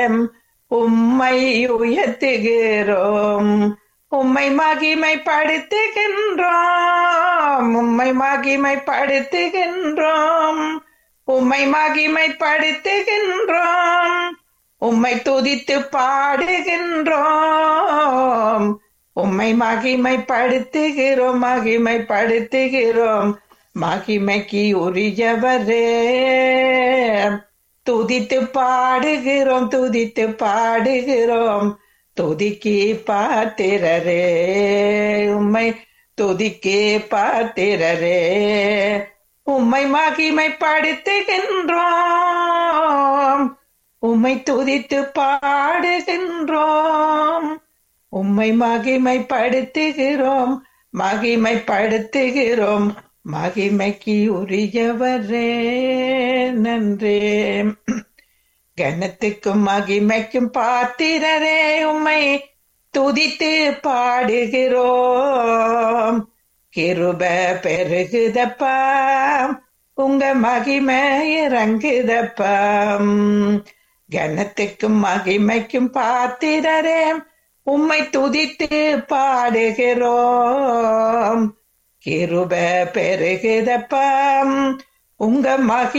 உம்மை உயர்த்துகிறோம் உம்மை மகிமைப்படுத்துகின்றோம் உம்மை மகிமைப்படுத்துகின்றோம் உம்மை மகிமைப்படுத்துகின்றோம் உம்மை துதித்து பாடுகின்றோம் உம்மை மகிமைப்படுத்துகிறோம் மகிமைப்படுத்துகிறோம் மகிமைக்கு உரியவரே துதித்து பாடுகிறோம் துதித்து பாடுகிறோம் துதிக்கு பாத்திரரே உம்மை துதிக்கு பாத்திரரே உம்மை மகிமைப்படுத்துகின்றோம் உம்மை துதித்து பாடுகின்றோம் உம்மை மகிமைப்படுத்துகிறோம் மகிமைப்படுத்துகிறோம் மகிமைக்கு உரியவரே நன்றே கனத்துக்கும் மகிமைக்கும் பாத்திரரே உம்மை துதித்து பாடுகிறோம் கிருப பெருகுதப்பா உங்க மகிமை இறங்குதப்பா கனத்துக்கும் மகிமைக்கும் பாத்திரரே உம்மை துதித்து பாடுகிறோம் கிருப பெருகுதப்பா உங்க மகி